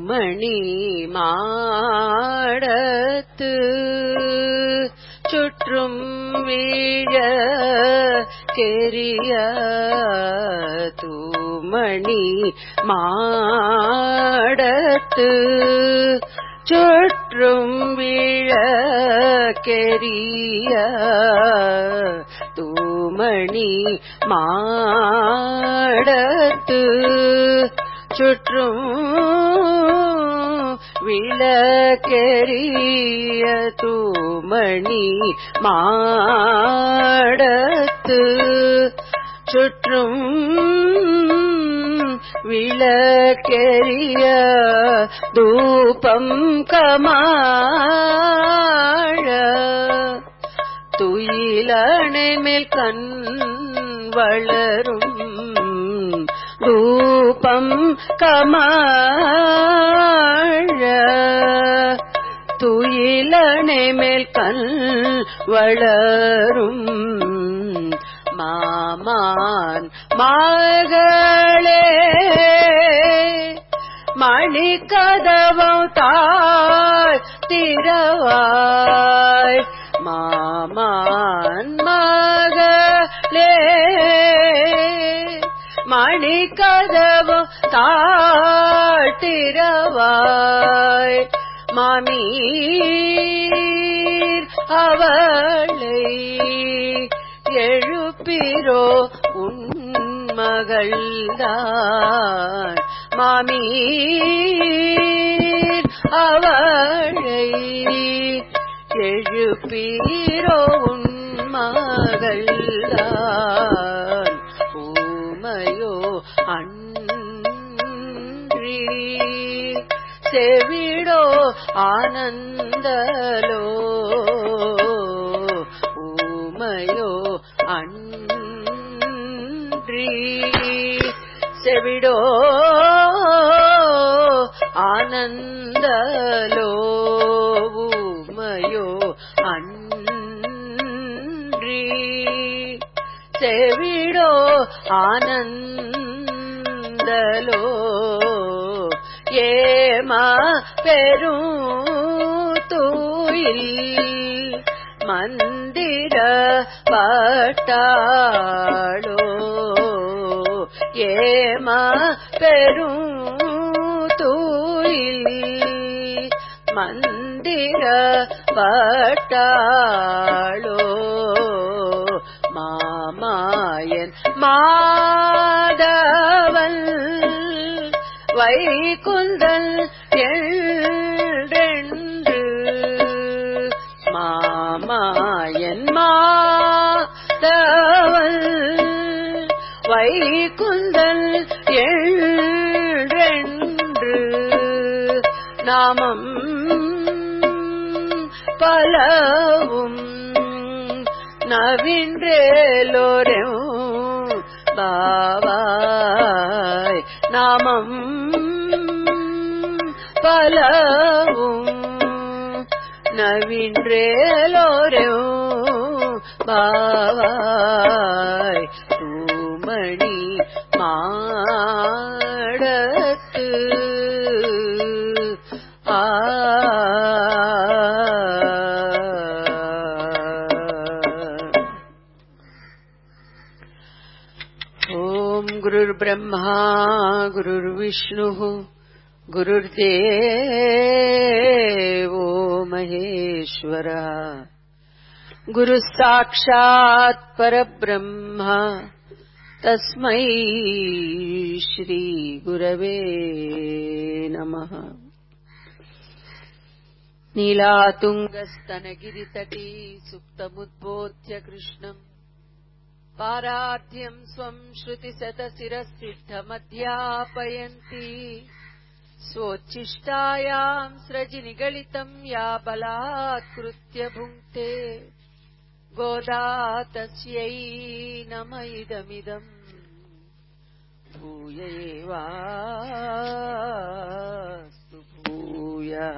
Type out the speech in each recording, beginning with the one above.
தூமணி மாடத்து சுற்றும் வீழ கெரிய தூமணி மாடத்து சுற்றும் வீழ கெரிய தூமணி மாடத்து சுற்றும் விளக்கெரிய தூமணி மாடத்து சுற்றும் விளக்கெரிய தூபம் கமாழ துயிலணை மேல் கண் வளரும் தூபம் கமாழ துயிலணை மேல் கண் வளரும் மாமான் மகளே மணி கதவம் தாய் திரவாய் மாமான் மகளே மணி கதவம் தாட்டிரவாய் மாமீர் அவளை எழுப்பிரோ உன் மகள்தான் மாமீர் அவளை எழுப்பீரோ உன் மகள்தான் ஊமையோ அன்றி செவிடோ ஆனந்தலோ ஊமையோ அன்றி செவிடோ ஆனந்தலோ ஊமையோ அன்றி செவிடோ ஆனந்தலோ ஏமா பெரும் தூயில் மந்திர பட்டாளோ ஏமா பெரும் தூயில் மந்திர பட்டாளோ மாமாயன் மாதவன் வைகுந்தல் என்றென்று மாமாயன் மாதவன் வைகுந்தல் என்றென்று நாமம் பலவும் நவின்றேலோரும் பாவாய் நாமம் பலவும் நவின்றேலோரும் பாவாய் தூமணி மாடத்து ஆ ॐ गुरुर्ब्रह्मा गुरुर्विष्णुः गुरुर्देवो महेश्वरः गुरुः साक्षात् परब्रह्म तस्मै श्रीगुरवे नमः नीलातुङ्गस्तनगिरितटी सुप्तमुद्बोध्य कृष्णम् पाराध्यम् स्वम् श्रुतिशतशिरसिद्धमध्यापयन्ती स्वोच्छिष्टायाम् स्रजि निगलितम् या बलात्कृत्य भुङ्क्ते गोदा तस्यै नम इदमिदम् भूय एवास्तु भूयः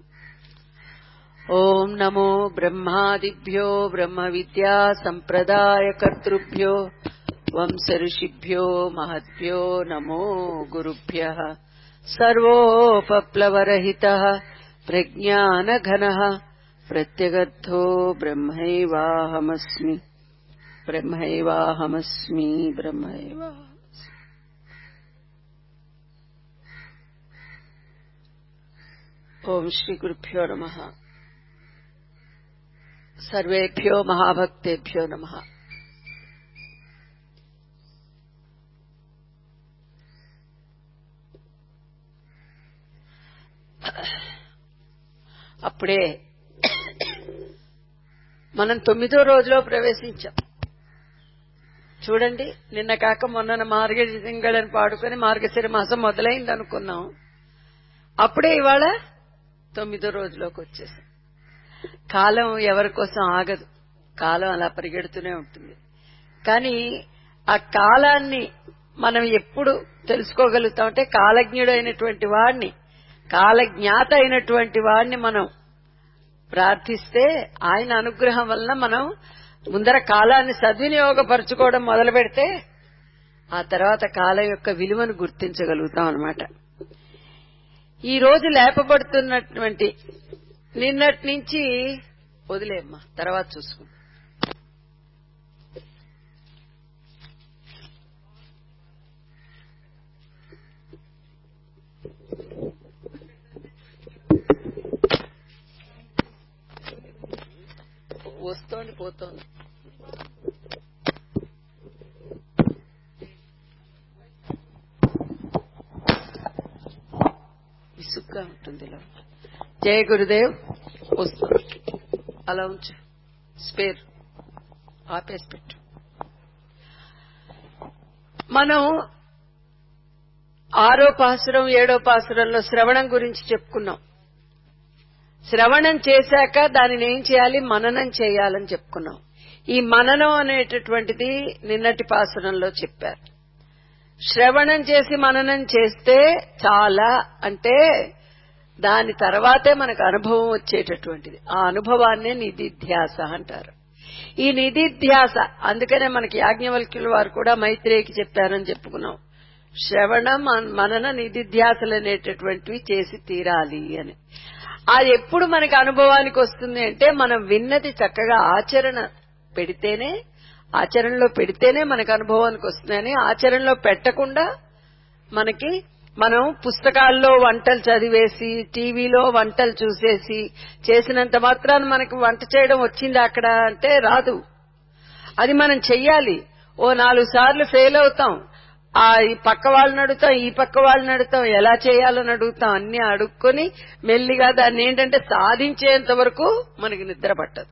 ॐ नमो ब्रह्मादिभ्यो ब्रह्मविद्या सम्प्रदायकर्तृभ्यो वंसऋषिभ्यो महद्भ्यो नमो गुरुभ्यः సర్వోపప్లవరహితः ప్రజ్ఞానఘనः ప్రత్యగర్థో బ్రహ్మైవాహమస్మి బ్రహ్మైవాహమస్మి బ్రహ్మైవాహమస్మి ఓం శ్రీ గురుభ్యో నమ సర్వేభ్యో మహాభక్తేభ్యో నమ అప్పుడే మనం తొమ్మిదో రోజులో ప్రవేశించాం చూడండి నిన్న కాక మొన్న మార్గశింగళని పాడుకొని మార్గశిర మాసం మొదలైంది అనుకున్నాం అప్పుడే ఇవాళ తొమ్మిదో రోజులోకి వచ్చేసాం కాలం ఎవరి కోసం ఆగదు కాలం అలా పరిగెడుతూనే ఉంటుంది కానీ ఆ కాలాన్ని మనం ఎప్పుడు తెలుసుకోగలుగుతాం అంటే కాలజ్ఞుడు అయినటువంటి వాడిని కాలజ్ఞాత అయినటువంటి వాడిని మనం ప్రార్థిస్తే ఆయన అనుగ్రహం వలన మనం ముందర కాలాన్ని సద్వినియోగపరచుకోవడం మొదలు పెడితే ఆ తర్వాత కాలం యొక్క విలువను గుర్తించగలుగుతాం అనమాట ఈ రోజు లేపబడుతున్నటువంటి నిన్నటి నుంచి వదిలేమ్మా తర్వాత చూసుకుందాం వస్తోంది పోతోంది విసుగ్గా ఉంటుంది ఇలా జయ గురుదేవ్ వస్తుంది అలా ఉంచు స్పేర్ ఆపేసి పెట్టు మనం ఆరో పాసురం ఏడో పాసురంలో శ్రవణం గురించి చెప్పుకున్నాం శ్రవణం చేశాక దానిని ఏం చేయాలి మననం చేయాలని చెప్పుకున్నాం ఈ మననం అనేటటువంటిది నిన్నటి పాసురంలో చెప్పారు శ్రవణం చేసి మననం చేస్తే చాలా అంటే దాని తర్వాతే మనకు అనుభవం వచ్చేటటువంటిది ఆ అనుభవాన్నే నిధిధ్యాస అంటారు ఈ నిధిధ్యాస అందుకనే మనకి యాజ్ఞవల్క్యుల వారు కూడా మైత్రేయికి చెప్పారని చెప్పుకున్నాం శ్రవణ మనన నిధిధ్యాసలు అనేటటువంటివి చేసి తీరాలి అని అది ఎప్పుడు మనకి అనుభవానికి వస్తుంది అంటే మనం విన్నది చక్కగా ఆచరణ పెడితేనే ఆచరణలో పెడితేనే మనకు అనుభవానికి వస్తుందని ఆచరణలో పెట్టకుండా మనకి మనం పుస్తకాల్లో వంటలు చదివేసి టీవీలో వంటలు చూసేసి చేసినంత మాత్రాన మనకి వంట చేయడం వచ్చింది అక్కడ అంటే రాదు అది మనం చెయ్యాలి ఓ నాలుగు సార్లు ఫెయిల్ అవుతాం ఆ ఈ పక్క వాళ్ళని అడుగుతాం ఈ పక్క వాళ్ళని అడుగుతాం ఎలా చేయాలని అడుగుతాం అన్ని అడుక్కొని మెల్లిగా దాన్ని ఏంటంటే సాధించేంత వరకు మనకి నిద్ర పట్టదు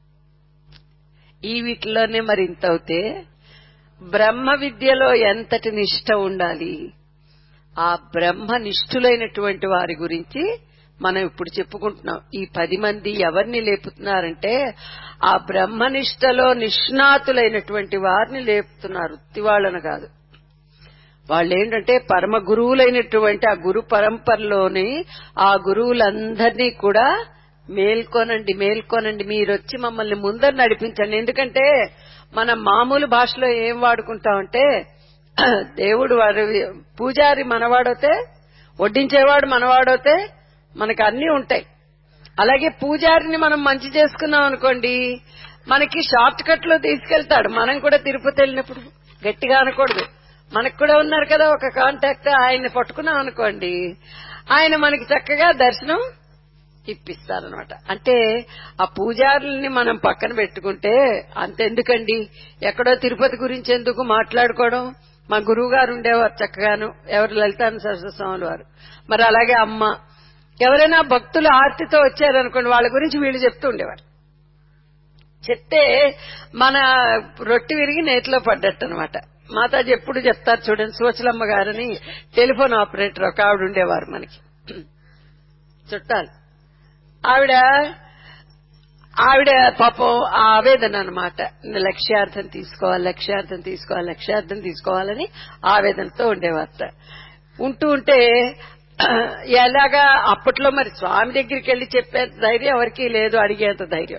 ఈ వీటిలోనే మరి ఇంత అవుతే బ్రహ్మ విద్యలో ఎంతటి నిష్ట ఉండాలి ఆ బ్రహ్మ నిష్ఠులైనటువంటి వారి గురించి మనం ఇప్పుడు చెప్పుకుంటున్నాం ఈ పది మంది ఎవరిని లేపుతున్నారంటే ఆ బ్రహ్మనిష్టలో నిష్ణాతులైనటువంటి వారిని లేపుతున్నారు ఉత్తివాళ్ళను కాదు వాళ్ళు ఏంటంటే పరమ గురువులైనటువంటి ఆ గురు పరంపరలోని ఆ గురువులందరినీ కూడా మేల్కోనండి మేల్కోనండి మీరొచ్చి మమ్మల్ని ముందర నడిపించండి ఎందుకంటే మనం మామూలు భాషలో ఏం వాడుకుంటామంటే దేవుడు వాడు పూజారి మనవాడైతే వడ్డించేవాడు మనవాడైతే మనకు అన్ని ఉంటాయి అలాగే పూజారిని మనం మంచి చేసుకున్నాం అనుకోండి మనకి షార్ట్ కట్ లో తీసుకెళ్తాడు మనం కూడా తిరుపతి వెళ్ళినప్పుడు గట్టిగా అనకూడదు మనకు కూడా ఉన్నారు కదా ఒక కాంటాక్ట్ ఆయన్ని పట్టుకున్నాం అనుకోండి ఆయన మనకి చక్కగా దర్శనం ఇప్పిస్తారనమాట అంటే ఆ పూజారుల్ని మనం పక్కన పెట్టుకుంటే అంతెందుకండి ఎక్కడో తిరుపతి గురించి ఎందుకు మాట్లాడుకోవడం మా గురువు గారు ఉండేవారు చక్కగాను ఎవరు లలితాను సరస్వస్వాములు వారు మరి అలాగే అమ్మ ఎవరైనా భక్తులు ఆర్తితో వచ్చారనుకోండి వాళ్ళ గురించి వీళ్ళు చెప్తూ ఉండేవారు చెప్తే మన రొట్టి విరిగి నేతిలో పడ్డట్టు అనమాట మాతాజీ ఎప్పుడు చెప్తారు చూడండి సోచలమ్మ గారని టెలిఫోన్ ఆపరేటర్ ఒక ఆవిడ ఉండేవారు మనకి చుట్టాలు ఆవిడ ఆవిడ పాపం ఆ ఆవేదన అనమాట లక్ష్యార్థం తీసుకోవాలి లక్ష్యార్థం తీసుకోవాలి లక్ష్యార్థం తీసుకోవాలని ఆవేదనతో ఉండేవారట ఉంటూ ఉంటే ఎలాగా అప్పట్లో మరి స్వామి దగ్గరికి వెళ్లి చెప్పేంత ధైర్యం ఎవరికీ లేదు అడిగేంత ధైర్యం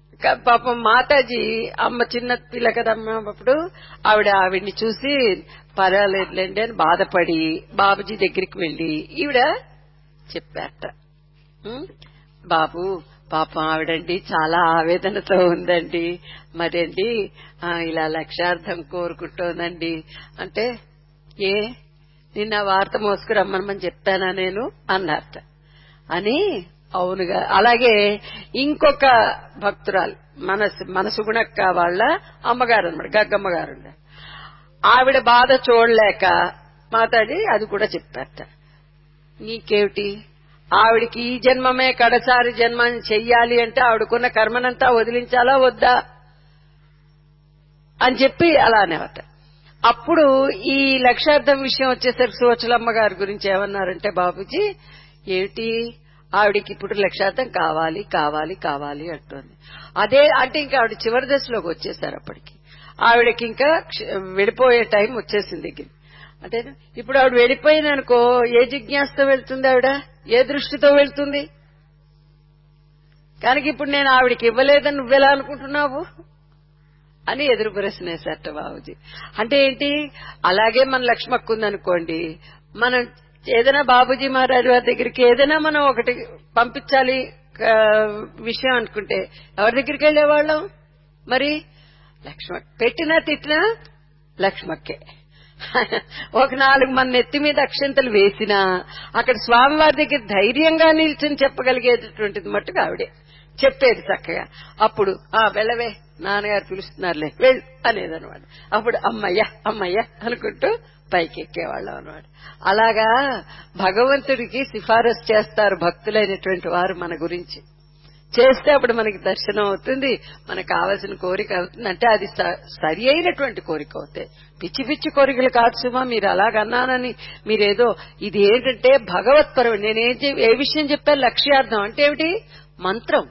పాపం మాతాజీ అమ్మ చిన్న పిల్ల కదమ్మ అప్పుడు ఆవిడ ఆవిడ్ని చూసి పర్వాలేదులేండి అని బాధపడి బాబుజీ దగ్గరికి వెళ్లి ఈవిడ చెప్పారట ఉం? బాబు పాపం ఆవిడండి చాలా ఆవేదనతో ఉందండి మరండి ఆ, ఇలా లక్షార్థం కోరుకుంటోందండి అంటే ఏ నిన్న ఆ వార్త మోసుకురమ్మని చెప్పానా నేను అన్నారట అని అవునుగా అలాగే ఇంకొక భక్తురాలు మనసు మనసు గుణక్క వాళ్ళ అమ్మగారు అనమాట గగ్గమ్మ గారు ఆవిడ బాధ చూడలేక మాతాడి అది కూడా చెప్పారట నీకేమిటి ఆవిడికి ఈ జన్మమే కడసారి జన్మ చెయ్యాలి అంటే ఆవిడకున్న కర్మనంతా వదిలించాలా వద్దా అని చెప్పి అలా అనేవట అప్పుడు ఈ లక్షార్థం విషయం వచ్చేసరికి సువచలమ్మ గారి గురించి ఏమన్నారంటే బాబుజీ ఏమిటి ఆవిడికి ఇప్పుడు లక్షార్థం కావాలి కావాలి కావాలి అంటోంది అదే అంటే ఇంకా ఆవిడ చివరి దశలోకి వచ్చేసారు అప్పటికి ఆవిడకి ఇంకా క్ష- వెళ్ళిపోయే టైం వచ్చేసింది దగ్గర అంటే ఇప్పుడు ఆవిడ వెళ్ళిపోయిందనుకో ఏ జిజ్ఞాసతో వెళ్తుంది ఆవిడ ఏ దృష్టితో వెళ్తుంది కనుక ఇప్పుడు నేను ఆవిడకి ఇవ్వలేదని నువ్వెలా అనుకుంటున్నావు అని ఎదురు ప్రశ్న వేశారట బాబుజీ అంటే ఏంటి అలాగే మన లక్ష్మక్క ఉందనుకోండి మనం ఏదైనా బాబుజీ మహారాజు వారి దగ్గరికి ఏదైనా మనం ఒకటి పంపించాలి ఆ, విషయం అనుకుంటే ఎవరి దగ్గరికి వెళ్ళేవాళ్ళం మరి లక్ష్మ పెట్టినా తిట్టినా లక్ష్మక్కే ఒక నాలుగు మన నెత్తి మీద అక్షంతలు వేసినా అక్కడ స్వామివారి దగ్గర ధైర్యంగా నిల్చొని చెప్పగలిగేటటువంటిది మట్టుకు ఆవిడే చెప్పేది చక్కగా అప్పుడు ఆ వెళ్ళవే నాన్నగారు పిలుస్తున్నారులే వెళ్ళు అనేదన్నమాట అప్పుడు అమ్మయ్య అమ్మయ్య అనుకుంటూ పైకి ఎక్కేవాళ్ళం అనమాట అలాగా భగవంతుడికి సిఫారసు చేస్తారు భక్తులైనటువంటి వారు మన గురించి చేస్తే అప్పుడు మనకి దర్శనం అవుతుంది మనకు కావలసిన కోరిక అవుతుంది అంటే అది స- సరి అయినటువంటి కోరిక అవుతాయి పిచ్చి పిచ్చి కోరికలు కాదు సుమా మీరు అలాగన్నానని మీరేదో ఇది ఏంటంటే భగవత్పరం నేనేం చె- ఏ విషయం చెప్పాను లక్ష్యార్థం అంటే ఏమిటి మంత్రం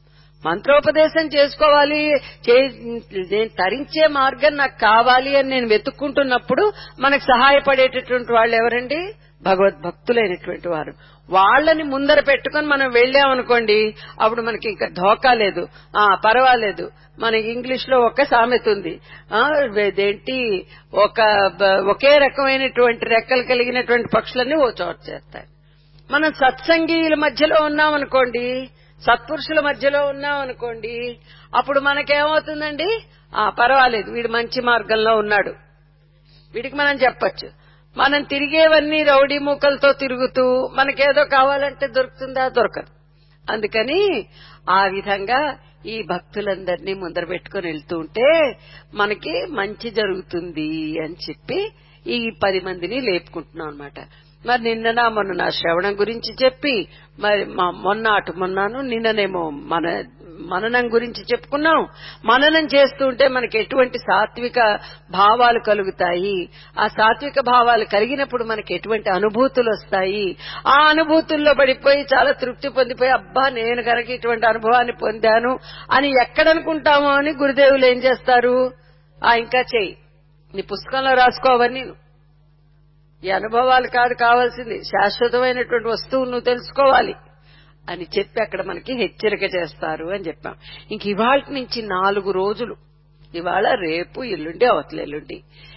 మంత్రోపదేశం చేసుకోవాలి చే- నేను తరించే మార్గం నాకు కావాలి అని నేను వెతుక్కుంటున్నప్పుడు మనకు సహాయపడేటటువంటి వాళ్ళు ఎవరండి భగవద్భక్తులైనటువంటి వారు వాళ్ళని ముందర పెట్టుకొని మనం వెళ్ళామనుకోండి అప్పుడు మనకి ఇంకా ధోకా లేదు ఆ పర్వాలేదు మనకి ఇంగ్లీష్ లో ఒక సామెత ఉంది ఆ, ఇదేంటి ఒక బ- ఒకే రకమైనటువంటి రెక్కలు కలిగినటువంటి పక్షులన్నీ ఓ చోట చేస్తాయి మనం సత్సంగీయుల మధ్యలో ఉన్నామనుకోండి సత్పురుషుల మధ్యలో ఉన్నామనుకోండి అప్పుడు మనకేమవుతుందండి ఆ పర్వాలేదు వీడు మంచి మార్గంలో ఉన్నాడు వీడికి మనం చెప్పొచ్చు మనం తిరిగేవన్నీ రౌడీ మూకలతో తిరుగుతూ మనకేదో కావాలంటే దొరుకుతుందా దొరకదు అందుకని ఆ విధంగా ఈ భక్తులందరినీ ముందర పెట్టుకుని వెళ్తూ ఉంటే మనకి మంచి జరుగుతుంది అని చెప్పి ఈ పది మందిని లేపుకుంటున్నాం అనమాట మరి నిన్న మొన్న నా శ్రవణం గురించి చెప్పి మరి మా- మొన్న అటు మొన్నాను నిన్ననేమో మన మననం గురించి చెప్పుకున్నాం మననం చేస్తూ ఉంటే మనకి ఎటువంటి సాత్విక భావాలు కలుగుతాయి ఆ సాత్విక భావాలు కలిగినప్పుడు మనకి ఎటువంటి అనుభూతులు వస్తాయి ఆ అనుభూతుల్లో పడిపోయి చాలా తృప్తి పొందిపోయి అబ్బా నేను కనుక ఇటువంటి అనుభవాన్ని పొందాను అని ఎక్కడనుకుంటామో అని గురుదేవులు ఏం చేస్తారు ఆ ఇంకా చెయ్యి నీ పుస్తకంలో రాసుకోవన్నీ ఈ అనుభవాలు కాదు కావాల్సింది శాశ్వతమైనటువంటి వస్తువు నువ్వు తెలుసుకోవాలి అని చెప్పి అక్కడ మనకి హెచ్చరిక చేస్తారు అని చెప్పాం ఇంక ఇవాళ నుంచి నాలుగు రోజులు ఇవాళ రేపు ఎల్లుండి అవతల ఎల్లుండి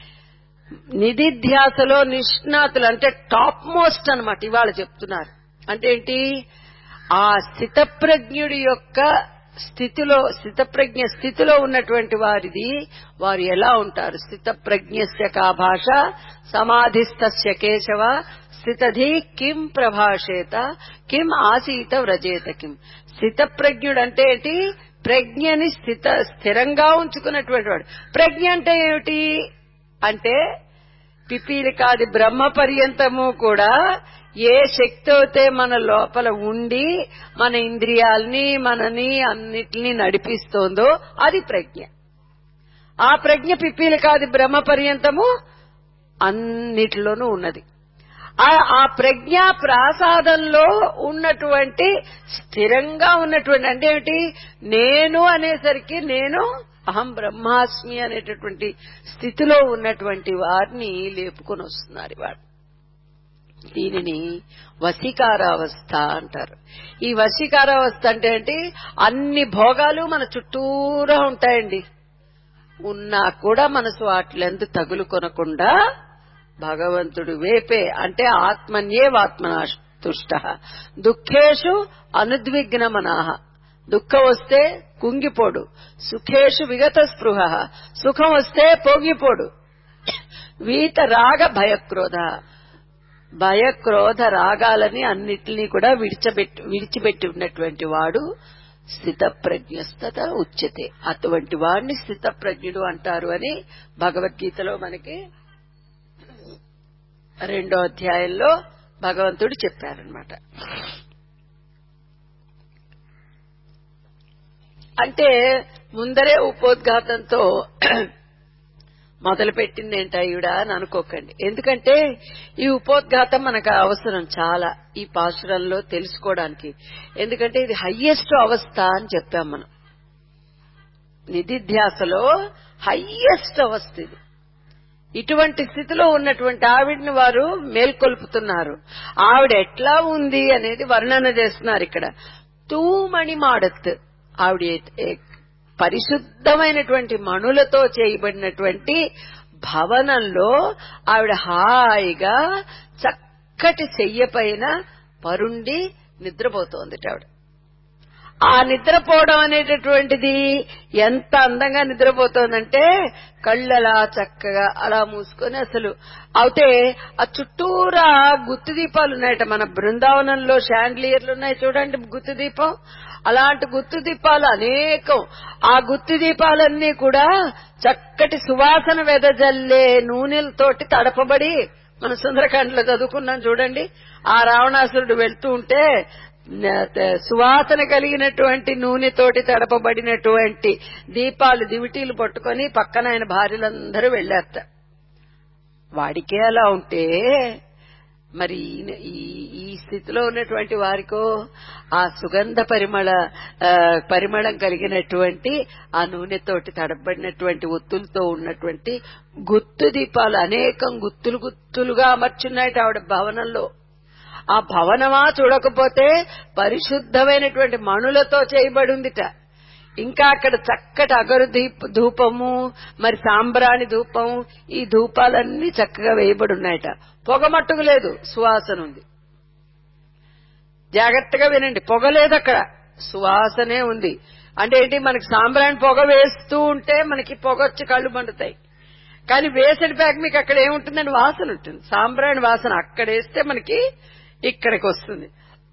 నిధిధ్యాసలో నిష్ణాతులు అంటే టాప్ మోస్ట్ అన్నమాట ఇవాళ చెప్తున్నారు అంటే ఏంటి ఆ స్థితప్రజ్ఞుడి యొక్క స్థితిలో స్థితప్రజ్ఞ స్థితిలో ఉన్నటువంటి వారిది వారు ఎలా ఉంటారు స్థితప్రజ్ఞస్య కా భాష సమాధిస్థస్య కేశవ స్థితధి కిం ప్రభాషేత కిం ఆసీత వ్రజేత కిం స్థితప్రజ్ఞుడు అంటే ఏంటి ప్రజ్ఞని స్థిత స్థిరంగా ఉంచుకున్నటువంటి వాడు ప్రజ్ఞ అంటే ఏమిటి అంటే పిపీలికాది బ్రహ్మ పర్యంతము కూడా ఏ శక్తి అయితే మన లోపల ఉండి మన ఇంద్రియాల్ని మనని అన్నిటినీ నడిపిస్తోందో అది ప్రజ్ఞ ఆ ప్రజ్ఞ పిపీలికాది బ్రహ్మ పర్యంతము అన్నిటిలోనూ ఉన్నది ఆ ఆ ప్రజ్ఞా ప్రాసాదంలో ఉన్నటువంటి స్థిరంగా ఉన్నటువంటి అంటే ఏమిటి నేను అనేసరికి నేను అహం బ్రహ్మాస్మి అనేటటువంటి స్థితిలో ఉన్నటువంటి వారిని లేపుకొని వస్తున్నారు వాడు దీనిని వశీకారావస్థ అంటారు ఈ వశీకారావస్థ అంటే ఏంటి అన్ని భోగాలు మన చుట్టూరా ఉంటాయండి ఉన్నా కూడా మనసు వాటిలందు తగులు కొనకుండా భగవంతుడు వేపే అంటే ఆత్మన్యేవాత్మనా తుష్ట దుఃఖేషు అనుద్విగ్నమనాహ దుఃఖం వస్తే కుంగిపోడు సుఖేషు విగత స్పృహ సుఖం వస్తే పోగిపోడు వీత రాగ భయక్రోధ భయక్రోధ రాగాలని అన్నిటినీ కూడా విడిచబెట్టి విడిచిపెట్టి ఉన్నటువంటి వాడు స్థితప్రజ్ఞస్తత ఉచ్యతే అటువంటి వాడిని స్థితప్రజ్ఞుడు అంటారు అని భగవద్గీతలో మనకి రెండో అధ్యాయంలో భగవంతుడు చెప్పారనమాట అంటే ముందరే ఉపోద్ఘాతంతో మొదలుపెట్టింది ఏంటయ్యుడా అని అనుకోకండి ఎందుకంటే ఈ ఉపోద్ఘాతం మనకు అవసరం చాలా ఈ పాశురంలో తెలుసుకోవడానికి ఎందుకంటే ఇది హయ్యెస్ట్ అవస్థ అని చెప్పాం మనం నిధిధ్యాసలో హయ్యెస్ట్ అవస్థ ఇది ఇటువంటి స్థితిలో ఉన్నటువంటి ఆవిడ్ని వారు మేల్కొల్పుతున్నారు ఆవిడ ఎట్లా ఉంది అనేది వర్ణన చేస్తున్నారు ఇక్కడ తూమణి మాడత్ ఆవిడ ఏ- పరిశుద్ధమైనటువంటి మణులతో చేయబడినటువంటి భవనంలో ఆవిడ హాయిగా చక్కటి చెయ్య పైన పరుండి నిద్రపోతోంది ఆవిడ ఆ నిద్రపోవడం అనేటటువంటిది ఎంత అందంగా నిద్రపోతోందంటే కళ్ళలా చక్కగా అలా మూసుకొని అసలు అయితే ఆ చుట్టూరా గుత్తు దీపాలు ఉన్నాయట మన బృందావనంలో షాండ్లియర్లు ఉన్నాయి చూడండి గుత్తు దీపం అలాంటి గుత్తు దీపాలు అనేకం ఆ గుత్తు దీపాలన్నీ కూడా చక్కటి సువాసన వెదజల్లే నూనెలతోటి తడపబడి మన సుందరకాండలో చదువుకున్నాం చూడండి ఆ రావణాసురుడు వెళ్తూ ఉంటే న- సువాసన కలిగినటువంటి నూనెతోటి తడపబడినటువంటి దీపాలు దివిటీలు పట్టుకొని పక్కన ఆయన భార్యలందరూ వెళ్ళారట వాడికే అలా ఉంటే మరి ఈయన- ఈ ఈ స్థితిలో ఉన్నటువంటి వారికో ఆ సుగంధ పరిమళ ఆ, పరిమళం కలిగినటువంటి ఆ నూనెతోటి తడబడినటువంటి ఒత్తులతో ఉన్నటువంటి గుత్తు దీపాలు అనేకం గుత్తులు గుత్తులుగా అమర్చున్నాయట ఆవిడ భవనంలో ఆ భవనమా చూడకపోతే పరిశుద్ధమైనటువంటి మణులతో చేయబడి ఉందిట ఇంకా అక్కడ చక్కటి అగరు దీప ధూపము మరి సాంబ్రాణి ధూపం ఈ ధూపాలన్నీ చక్కగా వేయబడి ఉన్నాయట పొగ మట్టుకు లేదు సువాసన ఉంది జాగ్రత్తగా వినండి పొగ లేదు అక్కడ సువాసనే ఉంది అంటే ఏంటి మనకి సాంబ్రాణి పొగ వేస్తూ ఉంటే మనకి పొగ వచ్చి కళ్ళు మండుతాయి కానీ వేసడి ప్యాక్ మీకు అక్కడ ఏముంటుందండి వాసన ఉంటుంది సాంబ్రాణి వాసన అక్కడ వేస్తే మనకి ఇక్కడికి వస్తుంది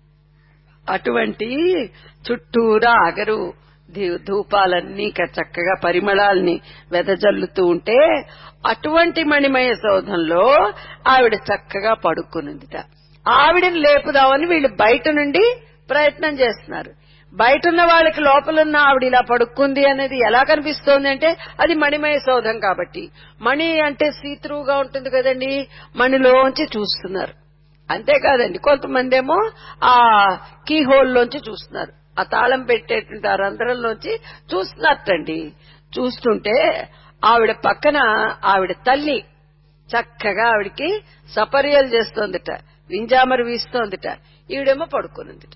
అటువంటి చుట్టూరా అగరు ధీ- ధూపాలన్నీ క- చక్కగా పరిమళాల్ని వెదజల్లుతూ ఉంటే అటువంటి మణిమయ సౌధంలో ఆవిడ చక్కగా పడుకునిందిట ఆవిడని లేపుదామని వీళ్ళు బయట నుండి ప్రయత్నం చేస్తున్నారు బయట ఉన్న వాళ్ళకి లోపలున్న ఆవిడ ఇలా పడుకుంది అనేది ఎలా కనిపిస్తోంది అంటే అది మణిమయ సౌధం కాబట్టి మణి అంటే సీత్రూగా ఉంటుంది కదండి మణిలోంచి చూస్తున్నారు అంతేకాదండి కొంతమంది ఏమో ఆ కీ హోల్లోంచి చూస్తున్నారు ఆ తాళం పెట్టేటువంటి ఆ రంధ్రంలోంచి చూస్తున్నట్టండి చూస్తుంటే ఆవిడ పక్కన ఆవిడ తల్లి చక్కగా ఆవిడకి సపర్యలు చేస్తోందిట వింజామరు వీస్తోందిట ఈవిడేమో పడుకునిందిట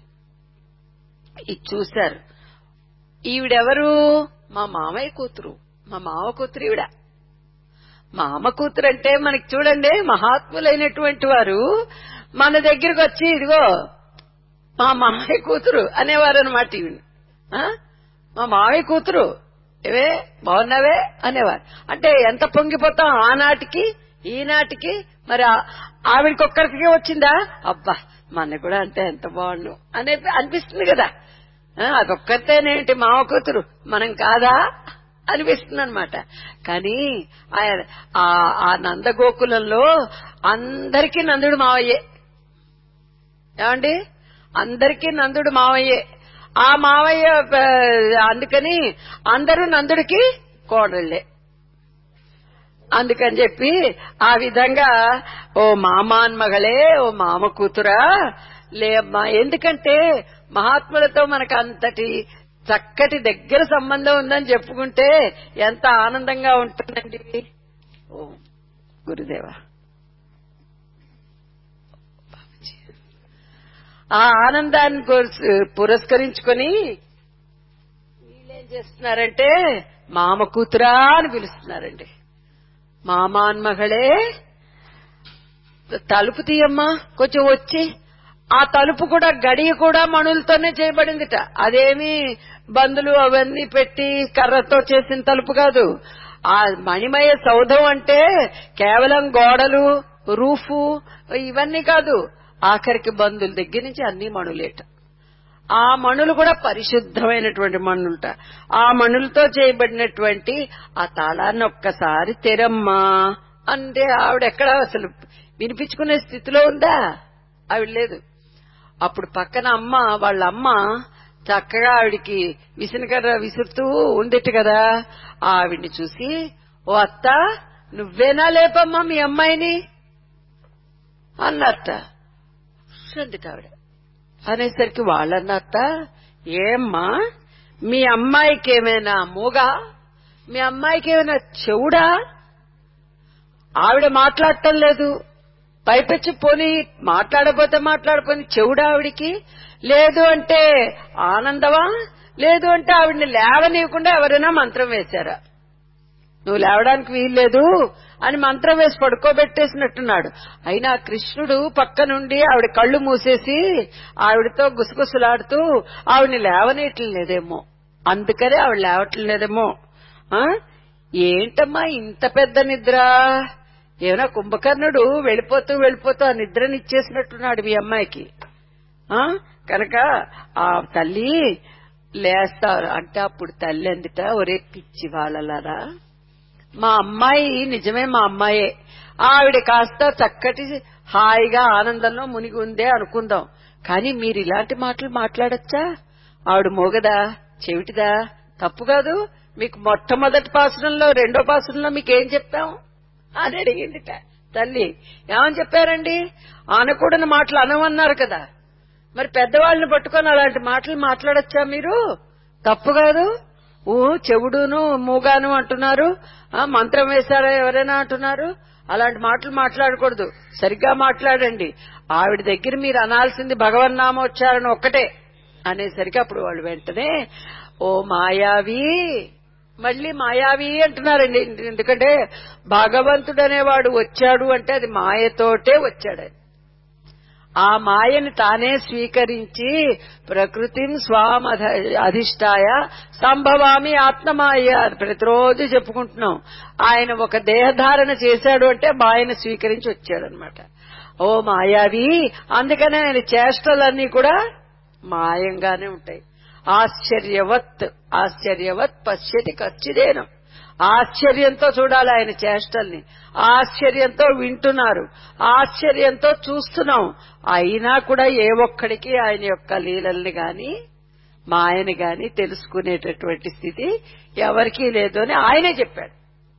ఇది చూశారు ఈవిడెవరు మా మామయ్య కూతురు మా మామ కూతురు ఈవిడ మామ కూతురు అంటే మనకి చూడండి మహాత్ములైనటువంటి వారు మన దగ్గరకు వచ్చి ఇదిగో మా మామయ్య కూతురు అనేవారు అనమాట ఈవిడ మా మామయ్య కూతురు ఏవే బాగున్నావే అనేవారు అంటే ఎంత పొంగిపోతాం ఆనాటికి ఈనాటికి మరి ఆ- ఆవిడకొక్కరికి వచ్చిందా అబ్బా మన కూడా అంటే ఎంత బాగుండు అనే అనిపిస్తుంది కదా ఆ, అదొక్కరితేనేంటి మామ కూతురు మనం కాదా అనిపిస్తుంది అనమాట కానీ ఆయన- ఆ ఆ నందగోకులంలో అందరికీ నందుడు మావయ్యే ఏమండి అందరికీ నందుడు మావయ్యే ఆ మావయ్య ఆ, అందుకని అందరూ నందుడికి కోడళ్లే అందుకని చెప్పి ఆ విధంగా ఓ మామాన్ మగళే ఓ మామ కూతురా లేమ్మా ఎందుకంటే మహాత్ములతో మనకు అంతటి చక్కటి దగ్గర సంబంధం ఉందని చెప్పుకుంటే ఎంత ఆనందంగా ఉంటుందండి ఓ గురుదేవా ఆ ఆనందాన్ని కోర్స్- పురస్కరించుకొని వీళ్ళేం చేస్తున్నారంటే మామ కూతురా అని పిలుస్తున్నారండి మామాన్ మగళే తలుపు తీయమ్మా కొంచెం వచ్చి ఆ తలుపు కూడా గడియ కూడా మణులతోనే చేయబడిందిట అదేమి బందులు అవన్నీ పెట్టి కర్రతో చేసిన తలుపు కాదు ఆ మణిమయ సౌధం అంటే కేవలం గోడలు రూఫు ఇవన్నీ కాదు ఆఖరికి బంధుల దగ్గర నుంచి అన్ని మణులేట ఆ మణులు కూడా పరిశుద్ధమైనటువంటి మణులుట ఆ మణులతో చేయబడినటువంటి ఆ తాళాన్ని ఒక్కసారి తెరమ్మా అంటే ఆవిడ ఎక్కడ అసలు వినిపించుకునే స్థితిలో ఉందా ఆవిడ లేదు అప్పుడు పక్కన అమ్మ వాళ్ళ అమ్మ చక్కగా ఆవిడికి విసినకర్ర విసురుతూ ఉందిట కదా ఆవిడ్ని చూసి ఓ అత్త నువ్వేనా లేపమ్మా మీ అమ్మాయిని అన్నట్ట అందుకు ఆవిడ అనేసరికి వాళ్ళన్నట్ట ఏమ్మా మీ అమ్మాయికి ఏమైనా మూగా మీ అమ్మాయికి ఏమైనా చెవుడా ఆవిడ మాట్లాడటం లేదు పైపెచ్చి పోని మాట్లాడబోతే మాట్లాడపోని చెవుడా ఆవిడికి లేదు అంటే ఆనందమా లేదు అంటే ఆవిడ్ని లేవనీయకుండా ఎవరైనా మంత్రం వేశారా నువ్వు లేవడానికి వీల్లేదు అని మంత్రం వేసి పడుకోబెట్టేసినట్టున్నాడు అయినా కృష్ణుడు పక్క నుండి ఆవిడ కళ్ళు మూసేసి ఆవిడతో గుసగుసలాడుతూ ఆవిడ్ని లేవనీయటం లేదేమో అందుకనే ఆవిడ లేవటం లేదేమో ఆ? ఏంటమ్మా ఇంత పెద్ద నిద్ర ఏమైనా కుంభకర్ణుడు వెళ్ళిపోతూ వెళ్ళిపోతూ ఆ నిద్రని ఇచ్చేసినట్టున్నాడు మీ అమ్మాయికి ఆ కనుక ఆ తల్లి లేస్తారు అంటే అప్పుడు తల్లి అందిట ఒరే పిచ్చి వాళ్ళలారా మా అమ్మాయి నిజమే మా అమ్మాయే ఆవిడ కాస్త చక్కటి హాయిగా ఆనందంలో మునిగి ఉందే అనుకుందాం కానీ మీరు ఇలాంటి మాటలు మాట్లాడచ్చా ఆవిడ మోగదా చెవిటిదా తప్పు కాదు మీకు మొట్టమొదటి పాసనంలో రెండో పాసనంలో మీకేం చెప్పాం అని అడిగిందిట తల్లి ఏమని చెప్పారండి ఆనకూడని మాటలు అనమన్నారు కదా మరి పెద్దవాళ్ళని పట్టుకొని అలాంటి మాటలు మాట్లాడొచ్చా మీరు తప్పు కాదు ఊ చెవుడును మూగాను అంటున్నారు ఆ మంత్రం వేశారా ఎవరైనా అంటున్నారు అలాంటి మాటలు మాట్లాడకూడదు సరిగ్గా మాట్లాడండి ఆవిడ దగ్గర మీరు అనాల్సింది భగవన్నామోచ్చారణ ఒక్కటే అనేసరికి అప్పుడు వాళ్ళు వెంటనే ఓ మాయావి మళ్ళీ మాయావి అంటున్నారండి ఎందుకంటే భగవంతుడు అనేవాడు వచ్చాడు అంటే అది మాయతోటే వచ్చాడని ఆ మాయని తానే స్వీకరించి ప్రకృతిం స్వాం అధిష్టాయ సంభవామి ఆత్మమాయ అని ప్రతిరోజు చెప్పుకుంటున్నాం ఆయన ఒక దేహధారణ చేశాడు అంటే మాయను స్వీకరించి వచ్చాడనమాట ఓ మాయావి అందుకనే ఆయన చేష్టలన్నీ కూడా మాయంగానే ఉంటాయి ఆశ్చర్యవత్ ఆశ్చర్యవత్ పశ్యతి ఖచ్చిదేనం ఆశ్చర్యంతో చూడాలి ఆయన చేష్టల్ని ఆశ్చర్యంతో వింటున్నారు ఆశ్చర్యంతో చూస్తున్నాం అయినా కూడా ఏ ఒక్కడికి ఆయన యొక్క లీలల్ని గాని మాయని గాని తెలుసుకునేటటువంటి స్థితి ఎవరికీ లేదు అని ఆయనే చెప్పాడు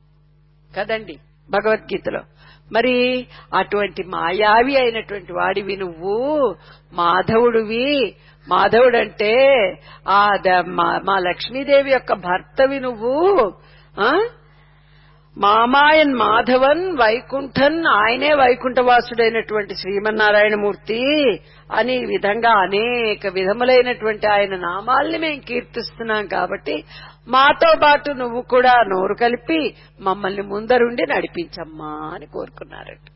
కదండి భగవద్గీతలో మరి అటువంటి మాయావి అయినటువంటి వాడివి నువ్వు మాధవుడివి మాధవుడంటే ఆ ద- మా- మా లక్ష్మీదేవి యొక్క భర్తవి నువ్వు ఆ మామాయన్ మాధవన్ వైకుంఠన్ ఆయనే వైకుంఠవాసుడైనటువంటి శ్రీమన్నారాయణమూర్తి అని ఈ విధంగా అనేక విధములైనటువంటి ఆయన నామాల్ని మేము కీర్తిస్తున్నాం కాబట్టి మాతో పాటు నువ్వు కూడా నోరు కలిపి మమ్మల్ని ముందరుండి నడిపించమ్మా అని కోరుకున్నారట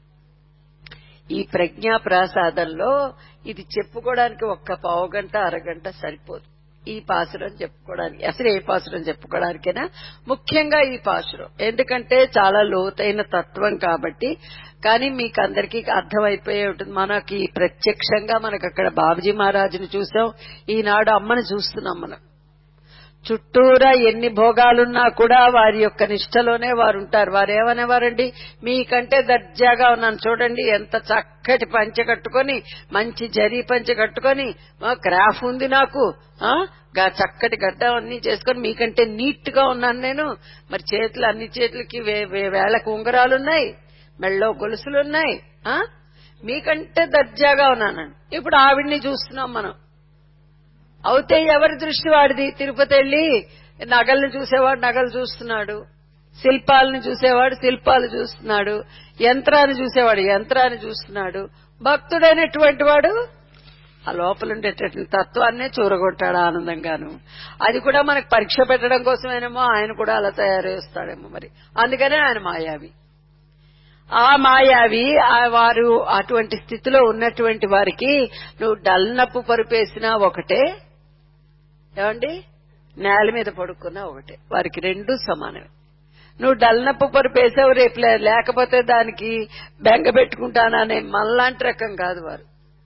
ఈ ప్రజ్ఞా ప్రాసాదంలో ఇది చెప్పుకోవడానికి ఒక్క పావు గంట అరగంట సరిపోదు ఈ పాసురం చెప్పుకోవడానికి అసలు ఏ పాసురం చెప్పుకోవడానికైనా ముఖ్యంగా ఈ పాసురం ఎందుకంటే చాలా లోతైన తత్వం కాబట్టి కానీ మీకు అందరికీ అర్థమైపోయే ఉంటుంది మనకి ప్రత్యక్షంగా మనకు అక్కడ బాబుజీ మహారాజుని చూసాం ఈనాడు అమ్మని చూస్తున్నాం మనం చుట్టూరా ఎన్ని భోగాలున్నా కూడా వారి యొక్క నిష్టలోనే వారు ఉంటారు వారు ఏమనేవారండి మీకంటే దర్జాగా ఉన్నాను చూడండి ఎంత చక్కటి పంచె కట్టుకొని మంచి జరీ పంచె కట్టుకొని ఆ, క్రాఫ్ ఉంది నాకు ఆ గా- చక్కటి గడ్డ అన్ని చేసుకొని మీకంటే నీట్ గా ఉన్నాను నేను మరి చేతులు అన్ని చేతులకి వే- వే- వేలకు ఉంగరాలున్నాయి మెళ్ళో గొలుసులున్నాయి ఆ మీకంటే దర్జాగా ఉన్నాను ఇప్పుడు ఆవిడ్ని చూస్తున్నాం మనం అవుతే ఎవరి దృష్టి వాడిది తిరుపతి వెళ్ళి నగల్ని చూసేవాడు నగలు చూస్తున్నాడు శిల్పాలను చూసేవాడు శిల్పాలు చూస్తున్నాడు యంత్రాన్ని చూసేవాడు యంత్రాన్ని చూస్తున్నాడు భక్తుడైనటువంటి వాడు ఆ లోపల ఉండేటటువంటి తత్వాన్నే చూరగొట్టాడు ఆనందంగాను అది కూడా మనకు పరీక్ష పెట్టడం కోసమేనేమో ఆయన కూడా అలా తయారు చేస్తాడేమో మరి అందుకనే ఆయన మాయావి ఆ మాయావి ఆ వారు అటువంటి స్థితిలో ఉన్నటువంటి వారికి నువ్వు డల్నప్పు పరుపేసినా ఒకటే ఏమండి నేల మీద పడుకున్నా ఒకటే వారికి రెండు సమానమే నువ్వు డల్నప్పు పరుపేసావు రేపు లే- లేకపోతే దానికి బెంగ పెట్టుకుంటాననే మళ్ళాంటి రకం కాదు వారు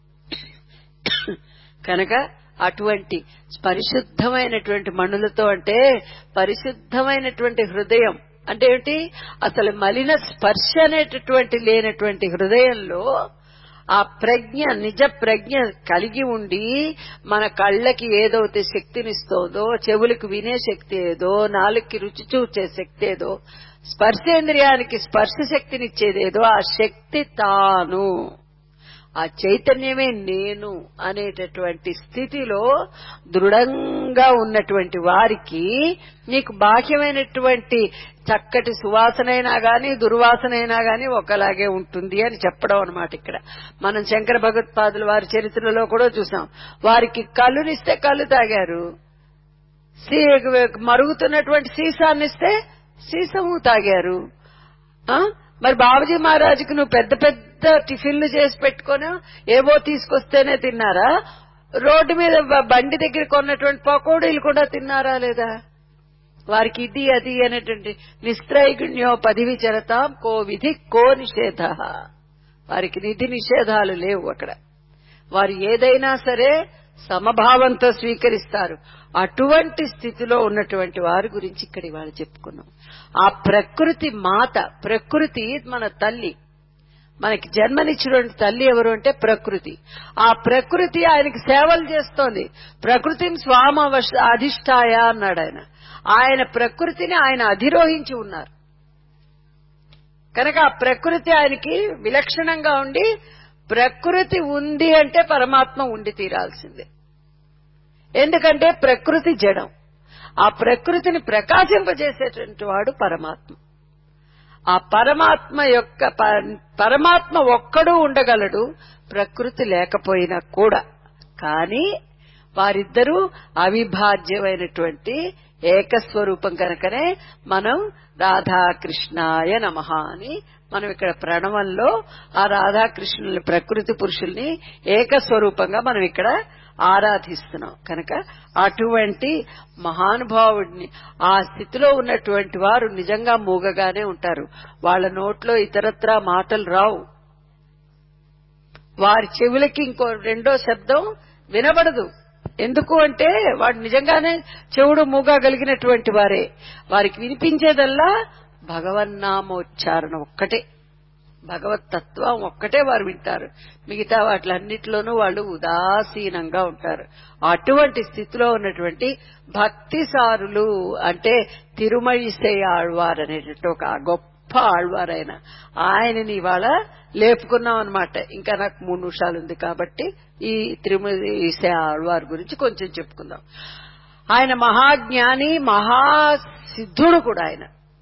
కనుక అటువంటి పరిశుద్ధమైనటువంటి మణులతో అంటే పరిశుద్ధమైనటువంటి హృదయం అంటే ఏమిటి అసలు మలిన స్పర్శ అనేటటువంటి లేనటువంటి హృదయంలో ఆ ప్రజ్ఞ నిజ ప్రజ్ఞ కలిగి ఉండి మన కళ్ళకి ఏదైతే శక్తినిస్తోందో చెవులకు వినే శక్తి ఏదో నాలుగుకి రుచి చూచే శక్తి ఏదో స్పర్శేంద్రియానికి స్పర్శ శక్తినిచ్చేదేదో ఆ శక్తి తాను ఆ చైతన్యమే నేను అనేటటువంటి స్థితిలో దృఢంగా ఉన్నటువంటి వారికి నీకు బాహ్యమైనటువంటి చక్కటి సువాసనైనా గాని దుర్వాసనైనా గాని ఒకలాగే ఉంటుంది అని చెప్పడం అనమాట ఇక్కడ మనం శంకర భగవత్పాదుల వారి చరిత్రలో కూడా చూసాం వారికి కళ్ళునిస్తే కళ్ళు తాగారు సీ- మరుగుతున్నటువంటి సీసాన్నిస్తే సీసము తాగారు ఆ? మరి బాబుజీ మహారాజుకి నువ్వు పెద్ద పెద్ద టిఫిన్లు చేసి పెట్టుకొని ఏవో తీసుకొస్తేనే తిన్నారా రోడ్డు మీద బ- బండి దగ్గర కొన్నటువంటి పకోడీలు కూడా తిన్నారా లేదా వారికి ఇది అది అనేటువంటి నిస్త్రైగుణ్యో పదివి చరతాం కో విధి కో నిషేధ వారికి నిధి నిషేధాలు లేవు అక్కడ వారు ఏదైనా సరే సమభావంతో స్వీకరిస్తారు అటువంటి స్థితిలో ఉన్నటువంటి వారి గురించి ఇక్కడ ఇవాళ చెప్పుకున్నాం ఆ ప్రకృతి మాత ప్రకృతి మన తల్లి మనకి జన్మనిచ్చినటువంటి తల్లి ఎవరు అంటే ప్రకృతి ఆ ప్రకృతి ఆయనకి సేవలు చేస్తోంది ప్రకృతిని స్వామ వశ- అధిష్టాయ అన్నాడు ఆయన ఆయన ప్రకృతిని ఆయన అధిరోహించి ఉన్నారు కనుక ఆ ప్రకృతి ఆయనకి విలక్షణంగా ఉండి ప్రకృతి ఉంది అంటే పరమాత్మ ఉండి తీరాల్సిందే ఎందుకంటే ప్రకృతి జడం ఆ ప్రకృతిని ప్రకాశింపజేసేటువంటి వాడు పరమాత్మ ఆ పరమాత్మ యొక్క ప- పరమాత్మ ఒక్కడు ఉండగలడు ప్రకృతి లేకపోయినా కూడా కానీ వారిద్దరూ అవిభాజ్యమైనటువంటి ఏకస్వరూపం కనుకనే మనం రాధాకృష్ణాయ నమః అని మనం ఇక్కడ ప్రణవంలో ఆ రాధాకృష్ణుల్ని ప్రకృతి పురుషుల్ని ఏకస్వరూపంగా మనం ఇక్కడ ఆరాధిస్తున్నాం కనుక అటువంటి మహానుభావుడిని ఆ స్థితిలో ఉన్నటువంటి వారు నిజంగా మూగగానే ఉంటారు వాళ్ళ నోట్లో ఇతరత్రా మాటలు రావు వారి చెవులకి ఇంకో రెండో శబ్దం వినబడదు ఎందుకు అంటే వాడు నిజంగానే చెవుడు మూగగలిగినటువంటి వారే వారికి వినిపించేదల్లా భగవన్నామోచ్చారణ ఒక్కటే భగవత్ తత్వం ఒక్కటే వారు వింటారు మిగతా వాటిలన్నిటిలోనూ వాళ్ళు ఉదాసీనంగా ఉంటారు అటువంటి స్థితిలో ఉన్నటువంటి భక్తి సారులు అంటే తిరుమళిసే ఆళ్వార్ అనేటట్టు ఒక గొప్ప ఆళ్వారైన ఆయనని ఇవాళ లేపుకున్నాం అనమాట ఇంకా నాకు మూడు నిమిషాలు ఉంది కాబట్టి ఈ తిరుమలిసే ఆళ్వార్ గురించి కొంచెం చెప్పుకుందాం ఆయన మహాజ్ఞాని మహాసిద్ధుడు కూడా ఆయన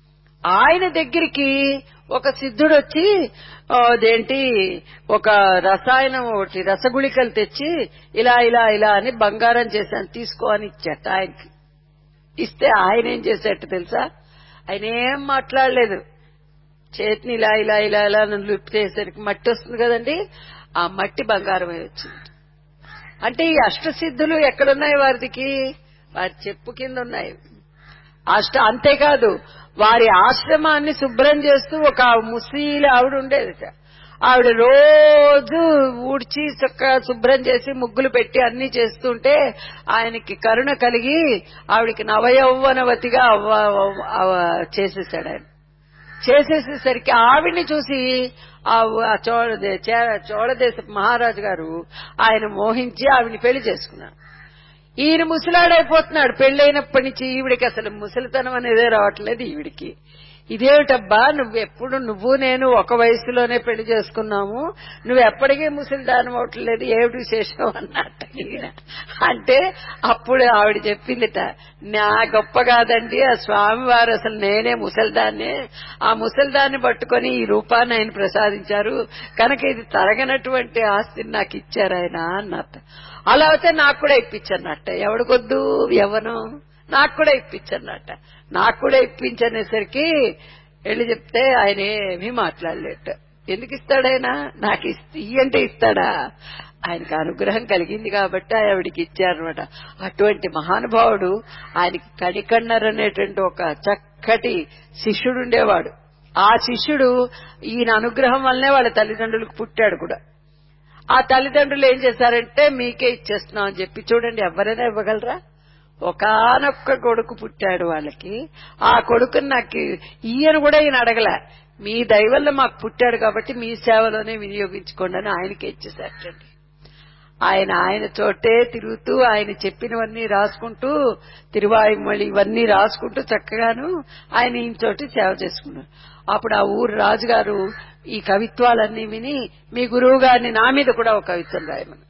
ఆయన దగ్గరికి ఒక సిద్ధుడు వచ్చి ఆ, అదేంటి ఒక రసాయనం ఒకటి రసగుళికలు తెచ్చి ఇలా ఇలా ఇలా అని బంగారం చేశాను తీసుకో అని ఇచ్చట ఆయనకి ఇస్తే ఆయన ఏం చేసేట తెలుసా ఆయన ఏం మాట్లాడలేదు చేతిని ఇలా ఇలా ఇలా ఇలా లిప్తేసరికి మట్టి వస్తుంది కదండి ఆ మట్టి బంగారమై వచ్చింది అంటే ఈ అష్టసిద్ధులు ఎక్కడున్నాయి వారికి వారి చెప్పు కింద ఉన్నాయి అష్ట అంతేకాదు వారి ఆశ్రమాన్ని శుభ్రం చేస్తూ ఒక ముసలి ఆవిడ ఉండేది ఆవిడ రోజు ఊడ్చి చక్కగా శుభ్రం చేసి ముగ్గులు పెట్టి అన్ని చేస్తుంటే ఆయనకి కరుణ కలిగి ఆవిడికి నవయౌవనవతిగా అవ్వ- అవ్వ- అవ్వ- చేసేసాడు ఆయన చేసేసేసరికి ఆవిడ్ని చూసి ఆ ఆ చోళ చే- చోళదేశ మహారాజు గారు ఆయన మోహించి ఆవిడ్ని పెళ్లి చేసుకున్నారు ఈయన ముసలాడైపోతున్నాడు పెళ్ళైనప్పటి నుంచి ఈవిడికి అసలు ముసలితనం అనేదే రావట్లేదు ఈవిడికి ఇదేమిటబ్బా నువ్వెప్పుడు నువ్వు నేను ఒక వయసులోనే పెళ్లి చేసుకున్నాము నువ్వు ఎప్పటికీ ముసలిదానం అవట్లేదు ఏమిటి విశేషం అన్నట్ట ఈయన అంటే అప్పుడు ఆవిడ చెప్పిందిట నా గొప్ప కాదండి ఆ స్వామివారు అసలు నేనే ముసలిదాన్నే ఆ ముసలిదాన్ని పట్టుకొని ఈ రూపాన్ని ఆయన ప్రసాదించారు కనుక ఇది తరగనటువంటి ఆస్తిని నాకు ఇచ్చారు ఆయన అన్నట్ట అలా అయితే నాకు కూడా ఇప్పించన్నట్ట ఎవడికొద్దు యవ్వనం నాకు కూడా ఇప్పించన్నట్ట నాకు కూడా ఇప్పించనేసరికి వెళ్ళి చెప్తే ఆయన ఏమీ మాట్లాడలేట ఎందుకు ఇస్తాడాయన నాకు ఇస్త- ఇయ్యంటే ఇస్తాడా ఆయనకు అనుగ్రహం కలిగింది కాబట్టి ఆవిడికి ఇచ్చారనమాట అటువంటి మహానుభావుడు ఆయనకి కణికన్నర్ అనేటువంటి ఒక చక్కటి శిష్యుడు ఉండేవాడు ఆ శిష్యుడు ఈయన అనుగ్రహం వల్లనే వాళ్ళ తల్లిదండ్రులకు పుట్టాడు కూడా ఆ తల్లిదండ్రులు ఏం చేశారంటే మీకే ఇచ్చేస్తున్నాం అని చెప్పి చూడండి ఎవరైనా ఇవ్వగలరా ఒకానొక్క కొడుకు పుట్టాడు వాళ్ళకి ఆ కొడుకుని నాకు ఈయన కూడా ఈయన అడగలే మీ దయవల్ల మాకు పుట్టాడు కాబట్టి మీ సేవలోనే వినియోగించుకోండి అని ఆయనకే ఇచ్చేసారటండి ఆయన ఆయన చోటే తిరుగుతూ ఆయన చెప్పినవన్నీ రాసుకుంటూ తిరువాయుమళి ఇవన్నీ రాసుకుంటూ చక్కగాను ఆయన ఈయన చోటి సేవ చేసుకున్నారు అప్పుడు ఆ ఊరు రాజుగారు ఈ కవిత్వాలన్నీ విని మీ గురువు గారిని నా మీద కూడా ఒక కవిత్వం రాయమని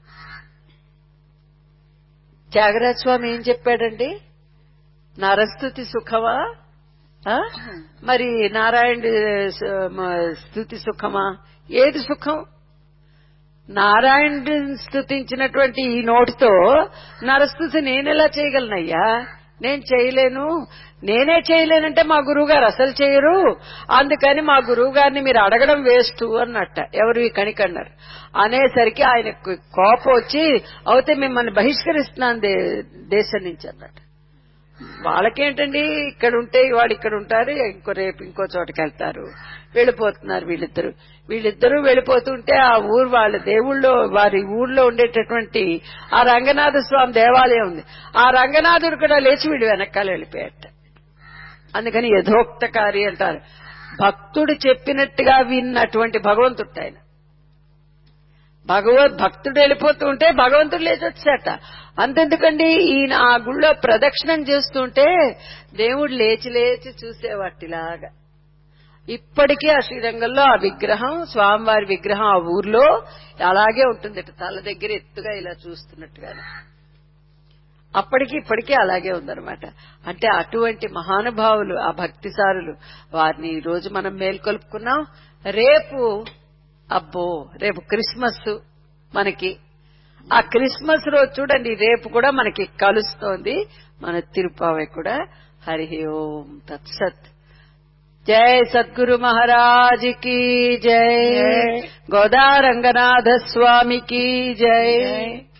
త్యాగరాజ స్వామి ఏం చెప్పాడండి నరస్తుతి సుఖమా ఆ? మరి నారాయణ స్థుతి సుఖమా ఏది సుఖం నారాయణ స్థుతించినటువంటి ఈ నోటితో నరస్థుతి నేనెలా చేయగలనయ్యా నేను చేయలేను నేనే చేయలేనంటే మా గురువు గారు అసలు చేయరు అందుకని మా గురువు గారిని మీరు అడగడం వేస్ట్ అన్నట్ట ఎవరు ఈ కణికన్నారు అనేసరికి ఆయనకు కోపం వచ్చి అవుతే మిమ్మల్ని బహిష్కరిస్తున్నాను దే- దేశం నుంచి అన్నట్టు వాళ్ళకేంటండి ఇక్కడ ఉంటే వాడు ఇక్కడ ఉంటారు ఇంకో రేపు ఇంకో చోటకి వెళ్తారు వెళ్ళిపోతున్నారు వీళ్ళిద్దరు వీళ్ళిద్దరూ వెళ్ళిపోతుంటే ఆ ఊరు వాళ్ళ దేవుళ్ళో వారి ఊళ్ళో ఉండేటటువంటి ఆ రంగనాథ స్వామి దేవాలయం ఉంది ఆ రంగనాథుడు కూడా లేచి వీడు వెనకాల వెళ్ళిపోయాట అందుకని యథోక్తకారి అంటారు భక్తుడు చెప్పినట్టుగా విన్నటువంటి భగవంతుడు ఆయన భగవద్ భక్తుడు వెళ్ళిపోతూ ఉంటే భగవంతుడు లేచి వచ్చాట అంతెందుకండి ఈయన ఆ గుళ్ళో ప్రదక్షిణం చేస్తుంటే దేవుడు లేచి లేచి చూసేవాటిలాగా ఇప్పటికీ ఆ శ్రీరంగంలో ఆ విగ్రహం స్వామివారి విగ్రహం ఆ ఊర్లో అలాగే ఉంటుంది తల దగ్గర ఎత్తుగా ఇలా చూస్తున్నట్టుగానే అప్పటికి ఇప్పటికీ అలాగే ఉందన్నమాట అంటే అటువంటి మహానుభావులు ఆ భక్తిసారులు వారిని ఈ రోజు మనం మేల్కొల్పుకున్నాం రేపు అబ్బో రేపు క్రిస్మస్ మనకి ఆ క్రిస్మస్ రోజు చూడండి రేపు కూడా మనకి కలుస్తోంది మన తిరుపావై కూడా హరి ఓం తత్సత్ జై సద్గురు మహారాజ్ కి జై గోదా రంగనాథ స్వామికి జై